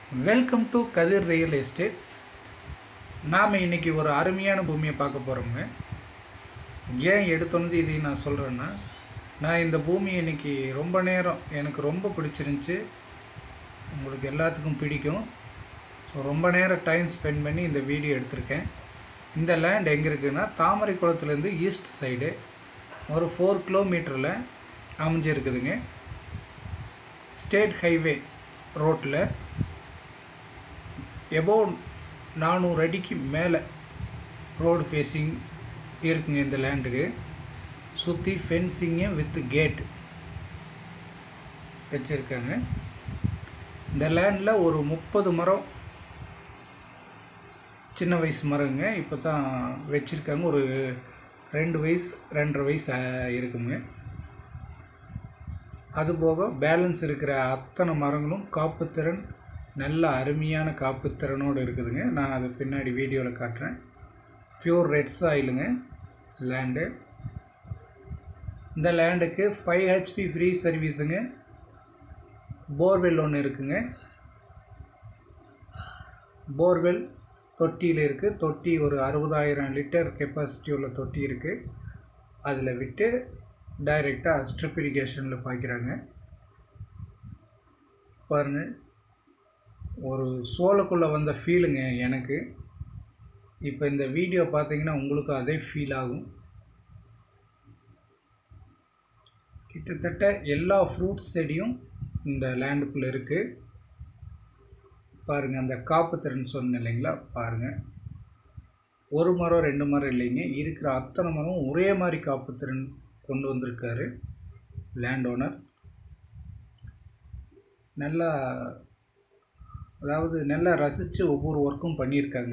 welcome to Kathir real estate நாம் இன்னைக்கு ஒரு அருமையான பூமியை பார்க்க போகிறோங்க ஏன் எடுத்தோன்னு இதை நான் சொல்கிறேன்னா நான் இந்த பூமி இன்னைக்கு ரொம்ப நேரம் எனக்கு ரொம்ப பிடிச்சிருந்துச்சி உங்களுக்கு எல்லாத்துக்கும் பிடிக்கும் ஸோ ரொம்ப நேரம் டைம் ஸ்பெண்ட் பண்ணி இந்த வீடியோ எடுத்திருக்கேன் இந்த லேண்ட் எங்கே இருக்குன்னா தாமரை குளத்துலேருந்து ஈஸ்ட் சைடு ஒரு ஃபோர் கிலோமீட்டரில் அமைஞ்சிருக்குதுங்க ஸ்டேட் ஹைவே ரோட்டில் எபோவ் நானூறு அடிக்கு மேலே ரோடு ஃபேஸிங் இருக்குங்க இந்த லேண்டுக்கு சுற்றி ஃபென்சிங்கு வித் கேட் வச்சுருக்காங்க இந்த லேண்டில் ஒரு முப்பது மரம் சின்ன வயசு மரங்க இப்போ தான் வச்சுருக்காங்க ஒரு ரெண்டு வயசு ரெண்டரை வயசு ஆ- இருக்குங்க அதுபோக பேலன்ஸ் இருக்கிற அத்தனை மரங்களும் காப்புத்திறன் நல்ல அருமையான காப்புத்திறனோடு இருக்குதுங்க நான் அதை பின்னாடி வீடியோவில் காட்டுறேன் பியூர் ரெட் சாயிலுங்க லேண்டு இந்த லேண்டுக்கு ஃபைவ் ஹெச்பி ஃப்ரீ சர்வீஸுங்க போர்வெல் ஒன்று இருக்குங்க போர்வெல் தொட்டியில் இருக்குது தொட்டி ஒரு அறுபதாயிரம் லிட்டர் கெப்பாசிட்டி உள்ள தொட்டி இருக்குது அதில் விட்டு டைரெக்டாக ஸ்ட்ரிப் இரிகேஷனில் பாய்க்கிறாங்க பாருங்கள் ஒரு சோளக்குள்ளே வந்த ஃபீலுங்க எனக்கு இப்போ இந்த வீடியோ பார்த்தீங்கன்னா உங்களுக்கு அதே ஃபீல் ஆகும் கிட்டத்தட்ட எல்லா ஃப்ரூட் செடியும் இந்த லேண்டுக்குள்ளே இருக்குது பாருங்கள் அந்த காப்பு திறன் சொன்னேன் இல்லைங்களா பாருங்கள் ஒரு மரம் ரெண்டு மரம் இல்லைங்க இருக்கிற அத்தனை மரம் ஒரே மாதிரி காப்பு திறன் கொண்டு வந்திருக்காரு லேண்ட் ஓனர் நல்லா அதாவது நல்லா ரசித்து ஒவ்வொரு ஒர்க்கும் பண்ணியிருக்காங்க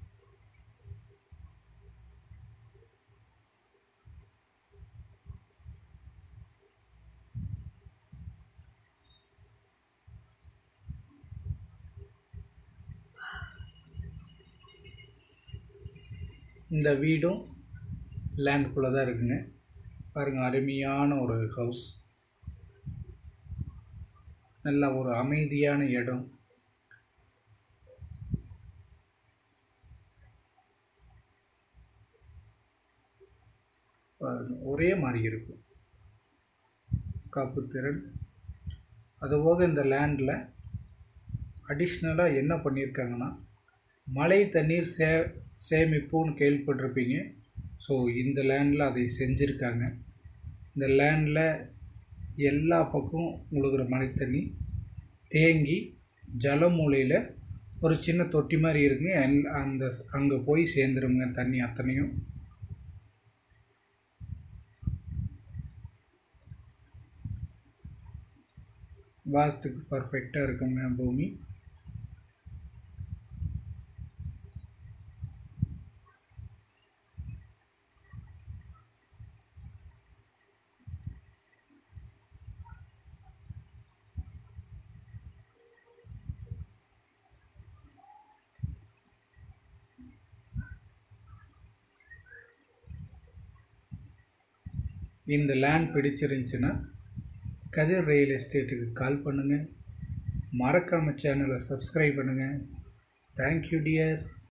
இந்த வீடும் லேண்டுக்குள்ளே தான் இருக்குங்க பாருங்கள் அருமையான ஒரு ஹவுஸ் நல்ல ஒரு அமைதியான இடம் பாருங்க, ஒரே மாதிரி இருக்கும் காப்புத்திறன் அதுபோக இந்த லேண்டில் அடிஷ்னலாக என்ன பண்ணியிருக்காங்கன்னா மழை தண்ணீர் சே சேமிப்புன்னு கேள்விப்பட்டிருப்பீங்க ஸோ இந்த லேண்டில் அதை செஞ்சுருக்காங்க இந்த லேண்டில் எல்லா பக்கம் முழுகிற மழை தண்ணி தேங்கி ஜலமூலையில் ஒரு சின்ன தொட்டி மாதிரி இருக்குங்க எல்- அந்த அங்கே போய் சேர்ந்துருங்க தண்ணி அத்தனையும் வாஸ்துக்கு பர்ஃபெக்டாக இருக்குங்க பூமி இந்த லேண்ட் பிடிச்சிருந்துச்சுன்னா கதிர் ரியல் எஸ்டேட்டுக்கு கால் பண்ணுங்கள் மறக்காமல் சேனலை சப்ஸ்கிரைப் பண்ணுங்கள் தேங்க்யூ டியர்ஸ்